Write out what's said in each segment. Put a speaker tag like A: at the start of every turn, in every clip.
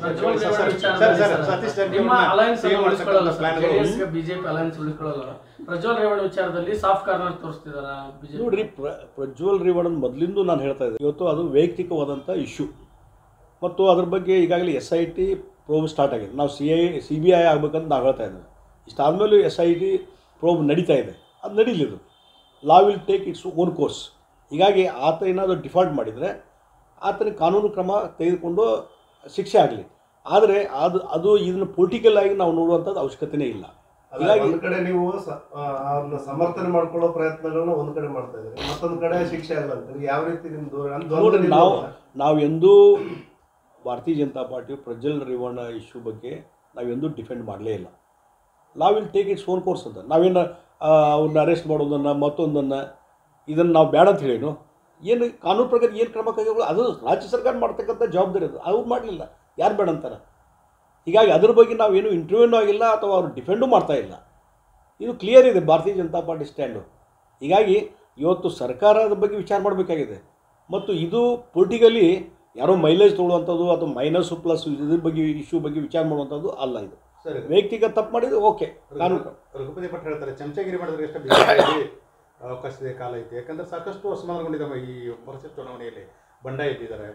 A: Prajwal
B: sir,
A: Revanna
B: sir,
A: ವಿಚಾರದಲ್ಲಿ
B: sir,
A: sir,
B: Satish
A: ನಿಮ್ಮ
B: Jarkiholi
A: alliance
B: save
A: ಉಳಿಸ್ಕೊಳ್ಳಲ್ಲ
B: ಮಾಡ್ತಕ್ಕಂಥ
A: ಸರ್
B: ಪ್ಲಾನ್ಗಳು.
A: ಜೆಡಿಎಸ್ ಬಿಜೆಪಿ ಅಲಯನ್ಸ್ ಉಳಿಸ್ಕೊಳ್ಳಲ್ಲ ಪ್ರಜ್ವಲ್ ರೇವಣ್ಣ ವಿಚಾರದಲ್ಲಿ ಸಾಫ್ಟ್ ಕಾರ್ನರ್ ತೋರಿಸ್ತಿದಾರ ಬಿಜೆಪಿ
C: ನೋಡ್ರಿ ಪ್ರ ಪ್ರಜ್ವಲ್ ರೇವಣ್ಣನ ಮೊದಲಿಂದ ನಾನು ಹೇಳ್ತಾ ಇದ್ದೆ ಇವತ್ತು ಅದು ವೈಯಕ್ತಿಕವಾದಂಥ ಇಶ್ಯೂ ಮತ್ತು ಅದ್ರ ಬಗ್ಗೆ ಈಗಾಗಲೇ S I T probe start ಆಗಿದೆ ನಾವು C I C B I ಆಗ್ಬೇಕಂತ ನಾವು ಹೇಳ್ತಾ ಇದ್ದೇವೆ ಇಷ್ಟಾದಮೇಲೂ ಎಸ್ ಐ ಟಿ ಪ್ರೋಬ್ ನಡೀತಾ ಇದೆ ಅದು ನಡೀಲಿದು law will take its own course ಹೀಗಾಗಿ ಆತ ಏನಾದರೂ ಡಿಫಾಲ್ಟ್ ಮಾಡಿದರೆ ಆತನಿಗೆ ಕಾನೂನು ಕ್ರಮ ತೆಗೆದುಕೊಂಡು ಶಿಕ್ಷೆ ಆಗಲಿ ಆದರೆ ಅದು ಅದು ಇದನ್ನು ಪೊಲಿಟಿಕಲ್ ಆಗಿ ನಾವು ನೋಡುವಂಥದ್ದು ಅವಶ್ಯಕತೆನೇ ಇಲ್ಲ
D: ಅಲ್ಲ,
C: ಹೀಗಾಗಿ
D: ಒಂದ್ ಕಡೆ ನೀವು ಸ- ಆ, ಅವ್ರನ್ನ ಸಮರ್ಥನೆ ಮಾಡ್ಕೊಳ್ಳೋ ಪ್ರಯತ್ನಗಳನ್ನ ಒಂದ್ ಕಡೆ ಮಾಡ್ತಾ ಇದ್ರಿ ಮತ್ತೊಂದ್ ಕಡೆ ಶಿಕ್ಷೆ ಆಗಲ್ಲ ಅಂತೀರಿ ಯಾವ ರೀತಿ ನಿಮ್ದು ನನ್ ದ್ವಂದ್ವ
C: ನೋಡ್ರಿ
D: ನಿಲುವು
C: ನಾವು
D: ಅಲ್ಲ. ನಾವು
C: ನಾವು ಎಂದೂ ಭಾರತೀಯ ಜನತಾ ಪಾರ್ಟಿ ಪ್ರಜ್ವಲ್ ರೇವಣ್ಣ ಇಶ್ಯೂ ಬಗ್ಗೆ ನಾವೆಂದೂ ಡಿಫೆಂಡ್ ಮಾಡಲೇ ಇಲ್ಲ ನಾವು will take its own course ಅಂತ ನಾವೇನು ಅವ್ರನ್ನ ಅರೆಸ್ಟ್ ಮಾಡೋದನ್ನು ಮತ್ತೊಂದನ್ನು ಇದನ್ನು ನಾವು ಬೇಡ ಅಂತ ಹೇಳೇನು ಏನು ಕಾನೂನು ಪ್ರಕಾರ ಏನು ಕ್ರಮ ಕೈಗೊಳ್ಳು ಅದು ರಾಜ್ಯ ಸರ್ಕಾರ ಮಾಡ್ತಕ್ಕಂಥ ಜವಾಬ್ದಾರಿ ಅದು ಅವ್ರು ಮಾಡಲಿಲ್ಲ ಯಾರು ಬೇಡ ಅಂತಾರೆ ಹೀಗಾಗಿ ಅದ್ರ ಬಗ್ಗೆ ನಾವೇನು ಇಂಟರ್ವ್ಯೂನೂ ಆಗಿಲ್ಲ ಅಥವಾ ಅವ್ರು ಡಿಫೆಂಡೂ ಮಾಡ್ತಾ ಇಲ್ಲ ಇದು ಕ್ಲಿಯರ್ ಇದೆ ಭಾರತೀಯ ಜನತಾ ಪಾರ್ಟಿ ಸ್ಟ್ಯಾಂಡು ಹೀಗಾಗಿ ಇವತ್ತು ಸರ್ಕಾರದ ಬಗ್ಗೆ ವಿಚಾರ ಮಾಡಬೇಕಾಗಿದೆ ಮತ್ತು ಇದು ಪೊಲಿಟಿಕಲಿ ಯಾರೋ ಮೈಲೇಜ್ ತೊಗೊಳುವಂಥದ್ದು ಅಥವಾ ಮೈನಸ್ಸು ಪ್ಲಸ್ ಇದ್ರ ಬಗ್ಗೆ ಇಶ್ಯೂ ಬಗ್ಗೆ ವಿಚಾರ ಮಾಡುವಂಥದ್ದು ಅಲ್ಲ ಇದು
B: ಸರಿ
C: ವೈಯಕ್ತಿಕ ತಪ್ಪು ಮಾಡಿದ್ರೆ ಓಕೆ ಕಾನೂನು ಕ್ರಮ.
B: ರಘುಪತಿ ಭಟ್ ಹೇಳ್ತಾರೆ ಚಮಚಗಿರಿ ಮಾಡಿದ್ರೆ ಎಷ್ಟು ಬಿಜೆಪಿಯಲ್ಲಿ ಅವಕಾಶ ಇದೆ ಕಾಲ ಐತೆ ಯಾಕಂದ್ರೆ ಸಾಕಷ್ಟು ಅಸಮಾಧಾನಗೊಂಡಿದ್ದಾವೆ ಈ ವರ್ಷ ಚುನಾವಣೆಯಲ್ಲಿ ಬಂಡಾಯ ಎದ್ದಿದ್ದಾರೆ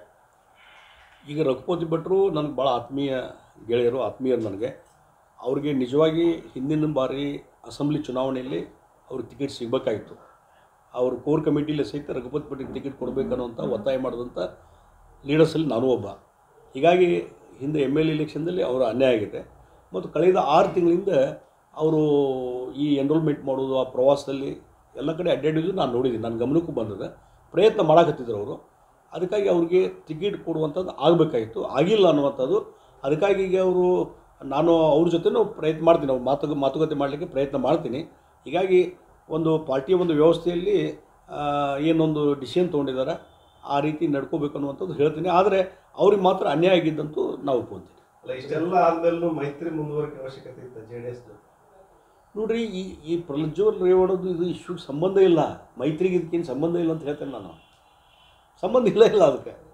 C: ಈಗ ರಘುಪತಿ ಭಟ್ರು ನನಗೆ ಭಾಳ ಆತ್ಮೀಯ ಗೆಳೆಯರು ಆತ್ಮೀಯರು ನನಗೆ ಅವ್ರಿಗೆ ನಿಜವಾಗಿ ಹಿಂದಿನ ಬಾರಿ ಅಸೆಂಬ್ಲಿ ಚುನಾವಣೆಯಲ್ಲಿ ಅವ್ರಿಗೆ ಟಿಕೆಟ್ ಸಿಗಬೇಕಾಗಿತ್ತು ಅವರು ಕೋರ್ ಕಮಿಟಿಲಿ ಸಹಿತ ರಘುಪತಿ ಭಟ್ರಿಗೆ ಟಿಕೆಟ್ ಕೊಡಬೇಕನ್ನುವಂಥ ಒತ್ತಾಯ ಮಾಡಿದಂಥ ಲೀಡರ್ಸಲ್ಲಿ ನಾನು ಒಬ್ಬ ಹೀಗಾಗಿ ಹಿಂದೆ ಎಮ್ ಎಲ್ ಎಲೆಕ್ಷನ್ದಲ್ಲಿ ಅವರ ಅನ್ಯಾಯ ಆಗಿದೆ ಮತ್ತು ಕಳೆದ ಆರು ತಿಂಗಳಿಂದ ಅವರು ಈ ಎನ್ರೋಲ್ಮೆಂಟ್ ಮಾಡೋದು ಆ ಪ್ರವಾಸದಲ್ಲಿ ಎಲ್ಲ ಕಡೆ ಅಡ್ಡಾಡಿದ್ದು ನಾನು ನೋಡಿದ್ದೀನಿ ನನ್ನ ಗಮನಕ್ಕೂ ಬಂದಿದೆ ಪ್ರಯತ್ನ ಮಾಡಕತ್ತಿದ್ರು ಅವರು ಅದಕ್ಕಾಗಿ ಅವ್ರಿಗೆ ಟಿಕೆಟ್ ಕೊಡುವಂಥದ್ದು ಆಗಬೇಕಾಗಿತ್ತು ಆಗಿಲ್ಲ ಅನ್ನುವಂಥದ್ದು ಅದಕ್ಕಾಗಿ ಈಗ ಅವರು ನಾನು ಅವ್ರ ಜೊತೆನೂ ಪ್ರಯತ್ನ ಮಾಡ್ತೀನಿ ಅವ್ರು ಮಾತು ಮಾತುಕತೆ ಮಾಡಲಿಕ್ಕೆ ಪ್ರಯತ್ನ ಮಾಡ್ತೀನಿ ಹೀಗಾಗಿ ಒಂದು ಪಾರ್ಟಿಯ ಒಂದು ವ್ಯವಸ್ಥೆಯಲ್ಲಿ ಆ, ಏನೊಂದು ಡಿಸಿಷನ್ ತೊಗೊಂಡಿದ್ದಾರೆ ಆ ರೀತಿ ನಡ್ಕೋಬೇಕು ಅನ್ನುವಂಥದ್ದು ಹೇಳ್ತೀನಿ ಆದರೆ ಅವ್ರಿಗೆ ಮಾತ್ರ ಅನ್ಯಾಯ ಆಗಿದ್ದಂತೂ ನಾವು ಒಪ್ಕೊಂತೀನಿ
D: ಅಲ್ಲ ಇಷ್ಟೆಲ್ಲ ಆದ್ಮೇಲೂ ಮೈತ್ರಿ ಮುಂದುವರಿಕೆ ಅವಶ್ಯಕತೆ ಇತ್ತು ಜೆ ಡಿ ಎಸ್
C: ನೋಡ್ರಿ ಈ ಈ ಪ್ರಜ್ವಲ್ ರೇವಣ್ಣದು ಇದು ಇಶ್ಯೂಗೆ ಸಂಬಂಧ ಇಲ್ಲ ಮೈತ್ರಿಗೆ ಇದಕ್ಕೇನು ಸಂಬಂಧ ಇಲ್ಲ ಅಂತ ಹೇಳ್ತೇನೆ ನಾನು ಸಂಬಂಧ ಇಲ್ಲ ಇಲ್ಲ ಅದಕ್ಕೆ